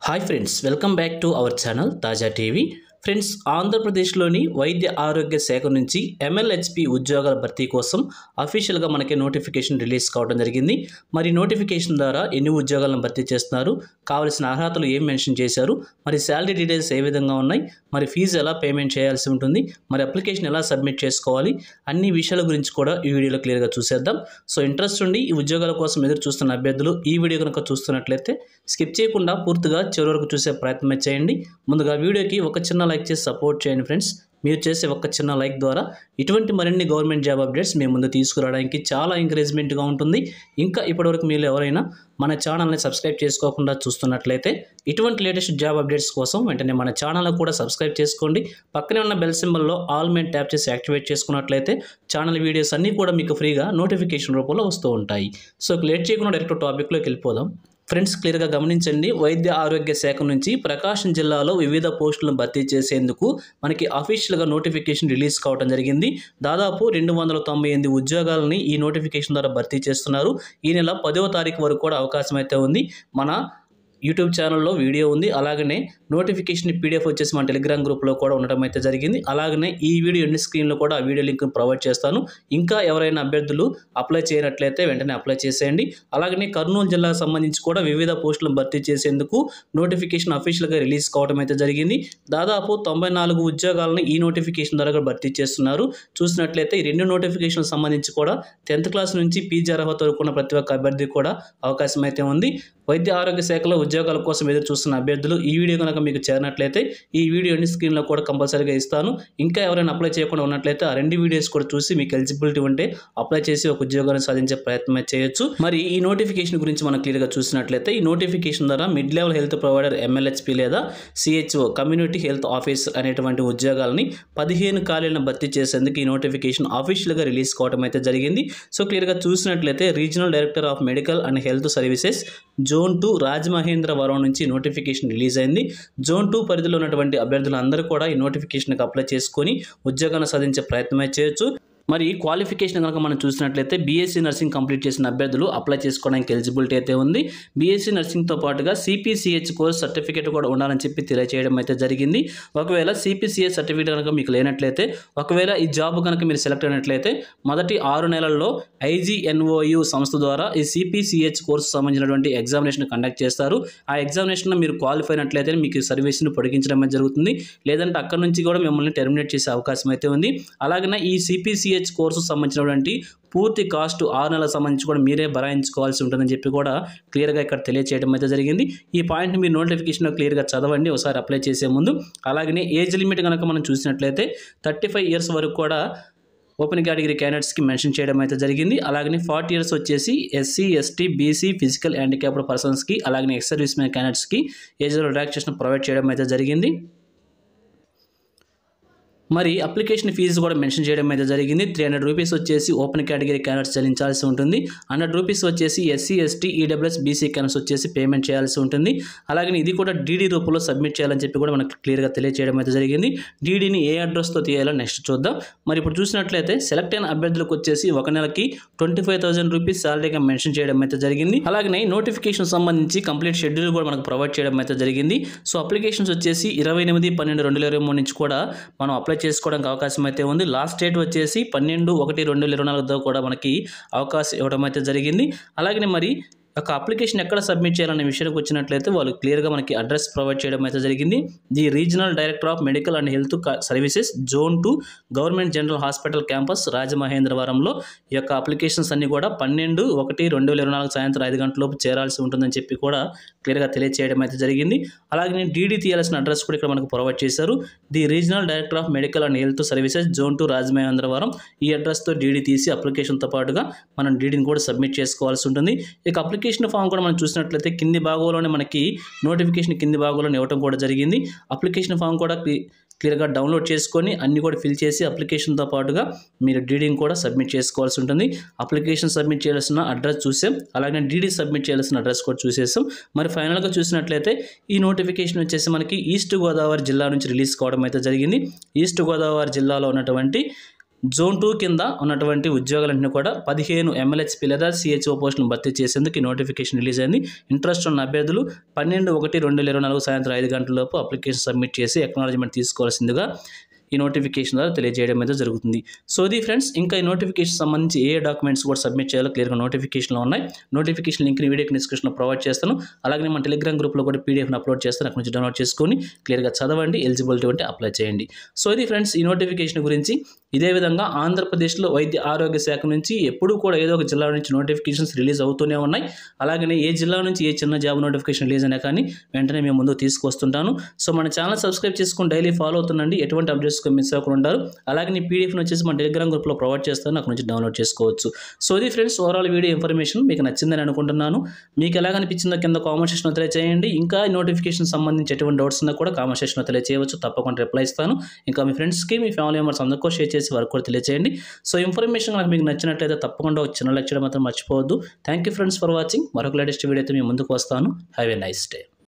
hi friends welcome back to our channel Taaza TV friends ఆంధ్రప్రదేశ్లోని వైద్య ఆరోగ్య శాఖ నుంచి ఎంఎల్హెచ్పి ఉద్యోగాల భర్తీ కోసం అఫీషియల్గా మనకి నోటిఫికేషన్ రిలీజ్ కావడం జరిగింది మరి నోటిఫికేషన్ ద్వారా ఎన్ని ఉద్యోగాలను భర్తీ చేస్తున్నారు కావలసిన అర్హతలు ఏం మెన్షన్ చేశారు మరి శాలరీ డీటెయిల్స్ ఏ విధంగా ఉన్నాయి మరి ఫీజు ఎలా పేమెంట్ చేయాల్సి ఉంటుంది మరి అప్లికేషన్ ఎలా సబ్మిట్ చేసుకోవాలి అన్ని విషయాల గురించి కూడా ఈ వీడియోలో క్లియర్గా చూసేద్దాం సో ఇంట్రెస్ట్ ఉండి ఈ ఉద్యోగాల కోసం ఎదురు చూస్తున్న అభ్యర్థులు ఈ వీడియో కనుక చూస్తున్నట్లయితే స్కిప్ చేయకుండా పూర్తిగా చివరి వరకు చూసే ప్రయత్నం చేయండి ముందుగా వీడియోకి ఒక చిన్న లైక్ చేసి సపోర్ట్ చేయండి ఫ్రెండ్స్ మీరు చేసే ఒక చిన్న లైక్ ద్వారా ఇటువంటి మరిన్ని గవర్నమెంట్ జాబ్ అప్డేట్స్ మేము ముందు తీసుకురావడానికి చాలా ఎంకరేజ్మెంట్గా ఉంటుంది ఇంకా ఇప్పటివరకు మీరు ఎవరైనా మన ఛానల్ని సబ్స్క్రైబ్ చేసుకోకుండా చూస్తున్నట్లయితే ఇటువంటి లేటెస్ట్ జాబ్ అప్డేట్స్ కోసం వెంటనే మన ఛానల్ కూడా సబ్స్క్రైబ్ చేసుకోండి పక్కనే ఉన్న బెల్ సింబల్లో ఆల్ మెయిన్ ట్యాప్ చేసి యాక్టివేట్ చేసుకున్నట్లయితే ఛానల్ వీడియోస్ అన్నీ కూడా మీకు ఫ్రీగా నోటిఫికేషన్ రూపంలో వస్తూ ఉంటాయి సో లేట్ చేయకుండా డైరెక్ట్ టాపిక్లోకి వెళ్ళిపోదాం ఫ్రెండ్స్ క్లియర్గా గమనించండి వైద్య ఆరోగ్య శాఖ నుంచి ప్రకాశం జిల్లాలో వివిధ పోస్టులను భర్తీ చేసేందుకు మనకి అఫీషియల్గా నోటిఫికేషన్ రిలీజ్ కావడం జరిగింది దాదాపు రెండు వందల తొంభై ఎనిమిది ఉద్యోగాలని ఈ నోటిఫికేషన్ ద్వారా భర్తీ చేస్తున్నారు ఈ నెల పదవ తారీఖు వరకు కూడా అవకాశం అయితే ఉంది మన యూట్యూబ్ ఛానల్లో వీడియో ఉంది అలాగనే నోటిఫికేషన్ పీడిఎఫ్ వచ్చేసి మన టెలిగ్రామ్ గ్రూప్లో కూడా ఉండడం అయితే జరిగింది అలాగనే ఈ వీడియో ఎండ్ స్క్రీన్లో కూడా ఆ వీడియో లింక్ ప్రొవైడ్ చేస్తాను ఇంకా ఎవరైనా అభ్యర్థులు అప్లై చేయనట్లయితే వెంటనే అప్లై చేసేయండి అలాగనే కర్నూలు జిల్లాకు సంబంధించి కూడా వివిధ పోస్టులను భర్తీ చేసేందుకు నోటిఫికేషన్ అఫీషియల్గా రిలీజ్ కావడం అయితే జరిగింది దాదాపు తొంభై నాలుగు ఉద్యోగాలను ఈ నోటిఫికేషన్ ద్వారా కూడా భర్తీ చేస్తున్నారు చూసినట్లయితే ఈ రెండు నోటిఫికేషన్ సంబంధించి కూడా టెన్త్ క్లాస్ నుంచి పీజీ అర్హత వరకు ఉన్న ప్రతి ఒక్క అభ్యర్థికి కూడా అవకాశం అయితే ఉంది వైద్య ఆరోగ్య శాఖలో ఉద్యోగాల కోసం ఎదురు చూస్తున్న అభ్యర్థులు ఈ వీడియో కనుక మీకు చేరినట్లయితే ఈ వీడియోని స్క్రీన్లో కూడా కంపల్సరీగా ఇస్తాను ఇంకా ఎవరైనా అప్లై చేయకుండా ఉన్నట్లయితే ఆ రెండు వీడియోస్ కూడా చూసి మీకు ఎలిజిబిలిటీ ఉంటే అప్లై చేసి ఒక ఉద్యోగాన్ని సాధించే ప్రయత్నం అయితే చేయొచ్చు మరి ఈ నోటిఫికేషన్ గురించి మనం క్లియర్గా చూసినట్లయితే ఈ నోటిఫికేషన్ ద్వారా mid level health provider MLHP లేదా సిహెచ్ఓ కమ్యూనిటీ హెల్త్ ఆఫీస్ అనేటువంటి ఉద్యోగాలని పదిహేను ఖాళీలను భర్తీ చేసేందుకు ఈ నోటిఫికేషన్ అఫీషియల్గా రిలీజ్ కావడం అయితే జరిగింది సో క్లియర్గా చూసినట్లయితే regional director of medical and health services zone two Rajamahendravaram నుంచి నోటిఫికేషన్ రిలీజ్ అయింది జోన్ టూ పరిధిలో ఉన్నటువంటి అభ్యర్థులందరూ కూడా ఈ నోటిఫికేషన్కి అప్లై చేసుకొని ఉద్యోగాన్ని సాధించే ప్రయత్నమే చేయొచ్చు మరి క్వాలిఫికేషన్ కనుక మనం చూసినట్లయితే బీఎస్సీ నర్సింగ్ కంప్లీట్ చేసిన అభ్యర్థులు అప్లై చేసుకోవడానికి ఎలిజిబిలిటీ అయితే ఉంది బీఎస్సీ నర్సింగ్తో పాటుగా సిపిసిహెచ్ కోర్స్ సర్టిఫికేట్ కూడా ఉండాలని చెప్పి తెలియజేయడం అయితే జరిగింది ఒకవేళ సిపిసిహెచ్ సర్టిఫికేట్ కనుక మీకు లేనట్లయితే ఒకవేళ ఈ జాబ్ కనుక మీరు సెలెక్ట్ అయినట్లయితే మొదటి ఆరు నెలల్లో ఐజీఎన్ఓయు సంస్థ ద్వారా ఈ సిపిసిహెచ్ కోర్సు సంబంధించినటువంటి ఎగ్జామినేషన్ కండక్ట్ చేస్తారు ఆ ఎగ్జామినేషన్లో మీరు క్వాలిఫై అయినట్లయితే మీకు సర్వీస్ని పొడిగించడం అయితే జరుగుతుంది లేదంటే అక్కడ నుంచి కూడా మిమ్మల్ని టెర్మినేట్ చేసే అవకాశం అయితే ఉంది అలాగనే ఈ సిపిసిహెచ్ కోర్సు సంబంధించినటువంటి పూర్తి కాస్ట్ ఆరు నెలలకు సంబంధించి కూడా మీరే భరాయించుకోవాల్సి ఉంటుందని చెప్పి కూడా క్లియర్గా ఇక్కడ తెలియచేయడం అయితే జరిగింది ఈ పాయింట్ మీరు నోటిఫికేషన్లో క్లియర్గా చదవండి ఒకసారి అప్లై చేసే ముందు అలాగనే ఏజ్ లిమిట్ కనుక మనం చూసినట్లయితే థర్టీ ఫైవ్ ఇయర్స్ వరకు కూడా ఓపెన్ కేటగిరీ క్యాండిడేట్స్కి మెన్షన్ చేయడం అయితే జరిగింది అలాగనే ఫార్టీ ఇయర్స్ వచ్చేసి SC ST BC physical handicapped పర్సన్స్కి అలాగనే ఎక్స్ సర్వీస్ మ్యాన్ క్యాండిడేట్స్కి ఏజ్ రిలాక్సేషన్ ప్రొవైడ్ చేయడం అయితే జరిగింది మరి అప్లికేషన్ ఫీజు కూడా మెన్షన్ చేయడం అయితే జరిగింది త్రీ హండ్రెడ్ రూపీస్ వచ్చేసి ఓపెన్ కేటగిరీ క్యాండిడేట్స్ చెల్లించాల్సి ఉంటుంది హండ్రెడ్ రూపీస్ వచ్చేసి SC ST EWS BC candidates వచ్చేసి పేమెంట్ చేయాల్సి ఉంటుంది అలాగే ఇది కూడా డీడీ రూపంలో సబ్మిట్ చేయాలని చెప్పి కూడా మనకు క్లియర్గా తెలియజేయడం అయితే జరిగింది డీడీని ఏ అడ్రస్తో తీయాలో నెక్స్ట్ చూద్దాం మరి ఇప్పుడు చూసినట్లయితే సెలెక్ట్ అయిన అభ్యర్థులకు వచ్చేసి ఒక నెలకి ట్వంటీ ఫైవ్ థౌసండ్ రూపీస్ శాలరీగా మెన్షన్ చేయడం అయితే జరిగింది అలాగే నోటిఫికేషన్ సంబంధించి కంప్లీట్ షెడ్యూల్ కూడా మనకు ప్రొవైడ్ చేయడం అయితే జరిగింది సో అప్లికేషన్స్ వచ్చేసి ఇరవై ఎనిమిది పన్నెండు రెండు వేల ఇరవై మూడు నుంచి కూడా మనం అప్లై చేసుకోవడానికి అవకాశం అయితే ఉంది లాస్ట్ డేట్ వచ్చేసి పన్నెండు ఒకటి రెండు వేల ఇరవై నాలుగుతో కూడా మనకి అవకాశం ఇవ్వడం అయితే జరిగింది అలాగే మరి ఒక అప్లికేషన్ ఎక్కడ సబ్మిట్ చేయాలనే విషయానికి వచ్చినట్లయితే వాళ్ళు క్లియర్గా మనకి అడ్రస్ ప్రొవైడ్ చేయడం అయితే జరిగింది the regional director of medical and health services zone two government general hospital campus రాజమహేంద్రవరంలో ఈ యొక్క అప్లికేషన్స్ అన్ని కూడా పన్నెండు ఒకటి రెండు వేల ఇరవై నాలుగు సాయంత్రం ఐదు గంటలలోపు చేరాల్సి ఉంటుందని చెప్పి కూడా క్లియర్గా తెలియజేయడం అయితే జరిగింది అలాగే డీడీ తీయాల్సిన అడ్రస్ కూడా ఇక్కడ మనకు ప్రొవైడ్ చేశారు the regional director of medical and health services zone two Rajamahendravaram ఈ అడ్రస్తో డీడీ తీసి అప్లికేషన్తో పాటుగా మనం డీడీని కూడా సబ్మిట్ చేసుకోవాల్సి ఉంటుంది ఇక అప్లికేషన్ ఫామ్ కూడా మనం చూసినట్లయితే కింది భాగంలోనే మనకి నోటిఫికేషన్ కింది భాగంలోనే ఇవ్వడం కూడా జరిగింది అప్లికేషన్ ఫామ్ కూడా క్లియర్గా డౌన్లోడ్ చేసుకొని అన్ని కూడా ఫిల్ చేసి అప్లికేషన్తో పాటుగా మీరు డీడీని కూడా సబ్మిట్ చేసుకోవాల్సి ఉంటుంది అప్లికేషన్ సబ్మిట్ చేయాల్సిన అడ్రస్ చూసాం అలాగే డీడీ సబ్మిట్ చేయాల్సిన అడ్రస్ కూడా చూసేసాం మరి ఫైనల్గా చూసినట్లయితే ఈ నోటిఫికేషన్ వచ్చేసి మనకి ఈస్ట్ గోదావరి జిల్లా నుంచి రిలీజ్ కావడం అయితే జరిగింది ఈస్ట్ గోదావరి జిల్లాలో ఉన్నటువంటి జోన్ టూ కింద ఉన్నటువంటి ఉద్యోగాలన్నీ కూడా పదిహేను ఎమ్మెల్యేహెచ్పి లేదా సిహెచ్ఓ పోస్టులను భర్తీ చేసేందుకు ఈ నోటిఫికేషన్ రిలీజ్ అయింది ఇంట్రెస్ట్ ఉన్న అభ్యర్థులు పన్నెండు ఒకటి రెండు వేల ఇరవై నాలుగు సాయంత్రం ఐదు గంటల లోపు అప్లికేషన్ సబ్మిట్ చేసి ఎక్నాలజ్మెంట్ తీసుకోవాల్సిందిగా ఈ నోటిఫికేషన్ ద్వారా తెలియజేయడం అయితే జరుగుతుంది సో ఇది ఫ్రెండ్స్ ఇంకా ఈ నోటిఫికేషన్ సంబంధించి ఏ డాక్యుమెంట్స్ కూడా సబ్మిట్ చేయాలో క్లియర్గా నోటిఫికేషన్లో ఉన్నాయి నోటిఫికేషన్ లింక్ని వీడియో డిస్క్రిప్షన్లో ప్రొవైడ్ చేస్తాను అలాగే మన టెలిగ్రామ్ గ్రూప్లో కూడా పీడిఎఫ్ని అప్లోడ్ చేస్తాను అక్కడ నుంచి డౌన్లోడ్ చేసుకొని క్లియర్గా చదవండి ఎలిజిబిలిటీ ఉంటే అప్లై చేయండి సో ఇది ఫ్రెండ్స్ ఈ నోటిఫికేషన్ గురించి ఇదే విధంగా ఆంధ్రప్రదేశ్లో వైద్య ఆరోగ్య శాఖ నుంచి ఎప్పుడు కూడా ఏదో ఒక జిల్లా నుంచి నోటిఫికేషన్స్ రిలీజ్ అవుతూనే ఉన్నాయి అలాగనే ఏ జిల్లా నుంచి ఏ చిన్న జాబ్ నోటిఫికేషన్ రిలీజ్ అయినా కానీ వెంటనే మేము ముందుకు తీసుకొస్తుంటాను సో మన ఛానల్ సబ్స్క్రైబ్ చేసుకుని డైలీ ఫాలో అవుతుండండి ఎటువంటి అప్డేట్స్ మిస్ అవ్వకుండా ఉంటారు అలాగే నీ పీడిఎఫ్ని వచ్చేసి మన టెలిగ్రామ్ గ్రూప్లో ప్రొవైడ్ చేస్తాను అక్కడ నుంచి డౌన్లోడ్ చేసుకోవచ్చు సో ఇది ఫ్రెండ్స్ ఓవరాల్ వీడియో ఇన్ఫర్మేషన్ మీకు నచ్చిందని అనుకుంటున్నాను మీకు ఎలా అనిపించిందో కింద కామెంట్ సెక్షన్లో తెలియజేయండి ఇంకా నోటిఫికేషన్ సంబంధించి ఎటువంటి డౌట్స్ ఉన్నా కూడా కామెంట్ సెక్షన్లో తెలియజేయవచ్చు తప్పకుండా రిప్లై ఇస్తాను ఇంకా మీ ఫ్రెండ్స్కి మీ ఫ్యామిలీ మెంబర్స్ అందరికీ షేర్ చేసి వారికి కూడా తెలియజేయండి సో ఇన్ఫర్మేషన్ కనుక మీకు నచ్చినట్లయితే తప్పకుండా ఒక చిన్న లెక్చర్ మాత్రం మర్చిపోవద్దు thank you friends for watching మరొక లేటెస్ట్ వీడియో అయితే మీ ముందుకు వస్తాను హ్యావ్ ఎ నైస్ డే